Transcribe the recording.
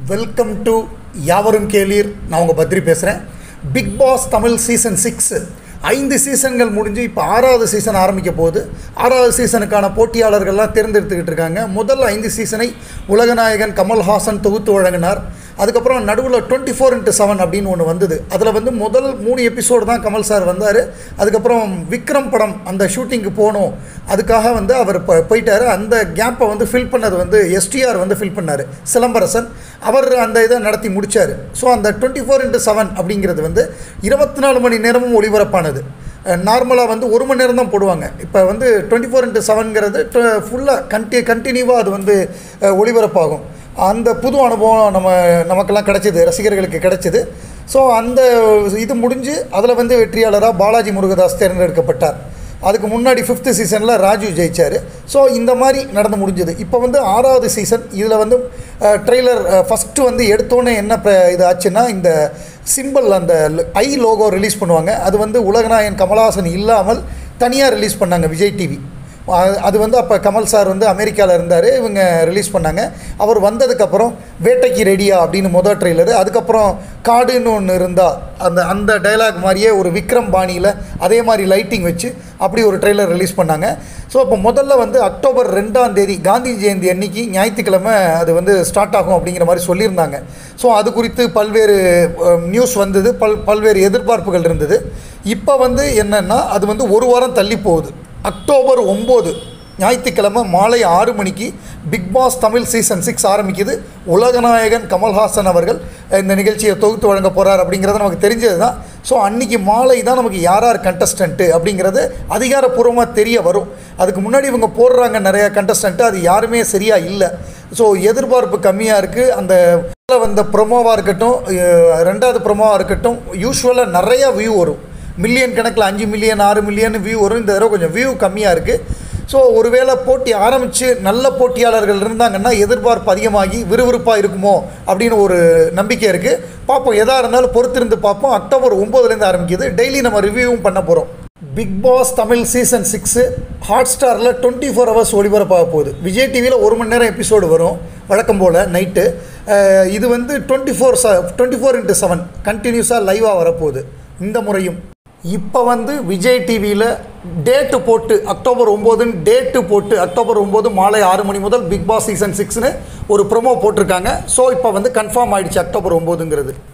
welcome to யாவரும் கேளீர் நான் உங்கள் பத்ரி பேசுகிறேன் Bigg Boss Tamil season six ஐந்து சீசன்கள் முடிஞ்சு இப்போ ஆறாவது சீசன் ஆரம்பிக்க போகுது ஆறாவது சீசனுக்கான போட்டியாளர்கள்லாம் தேர்ந்தெடுத்துக்கிட்டு இருக்காங்க முதல் ஐந்து சீசனை உலகநாயகன் கமல்ஹாசன் தொகுத்து வழங்கினார் அதுக்கப்புறம் நடுவில் டுவெண்ட்டி ஃபோர் இன்ட்டு செவன் அப்படின்னு ஒன்று வந்தது அதில் வந்து முதல் மூணு எபிசோடு தான் கமல் சார் வந்தார் அதுக்கப்புறம் விக்ரம் படம் அந்த ஷூட்டிங்க்கு போகணும் அதுக்காக வந்து அவர் இப்போ போயிட்டார் அந்த கேப்பை வந்து ஃபில் பண்ணது வந்து எஸ்டிஆர் வந்து ஃபில் பண்ணார் சிலம்பரசன் அவர் அந்த இதை நடத்தி முடித்தார் ஸோ அந்த டுவெண்ட்டி ஃபோர் இன்ட்டு செவன் அப்படிங்கிறது வந்து இருபத்தி நாலு மணி நேரமும் ஒளிபரப்பானது நார்மலாக வந்து ஒரு மணி நேரம் தான் போடுவாங்க இப்போ வந்து டுவெண்ட்டி ஃபோர் இன்ட்டு செவன்கிறது ஃபுல்லாக கண்டி கண்டினியூவாக அது வந்து அஹ், ஒளிபரப்பாகும் அந்த புது அனுபவம் நம்ம நமக்கெல்லாம் கிடைச்சிது ரசிகர்களுக்கு கிடைச்சிது ஸோ அந்த இது முடிஞ்சு அதில் வந்து வெற்றியாளராக பாலாஜி முருகதாஸ் தேர்ந்தெடுக்கப்பட்டார் அதுக்கு முன்னாடி ஃபிஃப்த்து சீசனில் ராஜு ஜெயிச்சார் ஸோ இந்த மாதிரி நடந்து முடிஞ்சது இப்போ வந்து ஆறாவது சீசன் இதில் வந்து ட்ரெய்லர் ஃபஸ்ட்டு வந்து எடுத்தோன்னே என்ன ப- இது ஆச்சுன்னா இந்த சிம்பிள் அந்த ஐ லோகோ ரிலீஸ் பண்ணுவாங்க அது வந்து உலகநாயகன் கமலஹாசன் இல்லாமல் தனியாக ரிலீஸ் பண்ணாங்க விஜய் டிவி அது- அது வந்து அப்போ கமல் சார் வந்து அமெரிக்காவில் இருந்தார் இவங்க ரிலீஸ் பண்ணாங்க அவர் வந்ததுக்கப்புறம் வேட்டைக்கு ரெடியா அப்படின்னு மொதல் ட்ரெய்லரு அதுக்கப்புறம் காடுன்னு ஒன்று இருந்தால் அந்த அந்த டைலாக் மாதிரியே ஒரு விக்ரம் பாணியில் அதே மாதிரி லைட்டிங் வச்சு அப்படி ஒரு ட்ரெய்லர் ரிலீஸ் பண்ணாங்க ஸோ அப்போ முதல்ல வந்து அக்டோபர் ரெண்டாம் தேதி காந்தி ஜெயந்தி அன்னைக்கு ஞாயிற்றுக்கிழமை அது வந்து ஸ்டார்ட் ஆகும் அப்படிங்கிற மாதிரி சொல்லியிருந்தாங்க ஸோ அது குறித்து பல்வேறு நியூஸ் வந்தது பல் பல்வேறு எதிர்பார்ப்புகள் இருந்தது இப்போ வந்து என்னென்னா அது வந்து ஒரு வாரம் தள்ளி போகுது அக்டோபர் ஒம்பது ஞாயிற்றுக்கிழமை மாலை ஆறு மணிக்கு Bigg Boss Tamil season six ஆரம்பிக்குது உலகநாயகன் கமல்ஹாசன் அவர்கள் இந்த நிகழ்ச்சியை தொகுத்து வழங்க போகிறார் அப்படிங்கிறது நமக்கு தெரிஞ்சது தான் ஸோ அன்றைக்கி மாலை தான் நமக்கு யார் யார் கண்டஸ்டண்ட்டு அப்படிங்கிறது அதிகாரப்பூர்வமாக தெரிய வரும் அதுக்கு முன்னாடி இவங்க போடுறாங்க நிறைய கண்டஸ்டண்ட்டு அது யாருமே சரியாக இல்லை ஸோ எதிர்பார்ப்பு கம்மியாக இருக்குது அந்த முதல்ல வந்த ப்ரொமோவாக இருக்கட்டும் அஹ் ரெண்டாவது ப்ரொமோவாக இருக்கட்டும் யூஸ்வலாக நிறையா வியூ வரும் மில்லியன் கணக்கில் அஞ்சு மில்லியன் ஆறு மில்லியன் வியூ வரும் இந்த தடவை கொஞ்சம் வியூ கம்மியாக இருக்குது ஸோ ஒருவேளை போட்டி ஆரம்பித்து நல்ல போட்டியாளர்கள் இருந்தாங்கன்னா எதிர்பார்ப்பு அதிகமாகி விறுவிறுப்பாக இருக்குமோ அப்படின்னு ஒரு நம்பிக்கை இருக்குது பார்ப்போம் எதாக இருந்தாலும் பொறுத்திருந்து பார்ப்போம் அக்டோபர் ஒம்போதுலேருந்து ஆரம்பிக்குது டெய்லி நம்ம ரிவ்யூவும் பண்ண போகிறோம் Bigg Boss Tamil season six hot ஸ்டாரில் டுவெண்ட்டி ஃபோர் ஹவர்ஸ் ஒளிபரப்பாக போகுது விஜய் டிவியில் ஒரு மணி நேரம் எபிசோடு வரும் வழக்கம் போல் நைட்டு இது வந்து டுவெண்ட்டி ஃபோர் ச டுவெண்ட்டி ஃபோர் இன்ட்டு செவன் கண்டினியூஸாக லைவாக வரப்போகுது இந்த முறையும் இப்போ வந்து விஜய் டிவியில் டேட்டு போட்டு அக்டோபர் ஒம்போதுன்னு டேட்டு போட்டு அக்டோபர் ஒம்பது மாலை ஆறு மணி முதல் பிக் பாஸ் சீசன் சிக்ஸ்னு ஒரு ப்ரோமோ போட்டிருக்காங்க ஸோ இப்போ வந்து கன்ஃபார்ம் ஆயிடுச்சு அக்டோபர் ஒம்போதுங்கிறது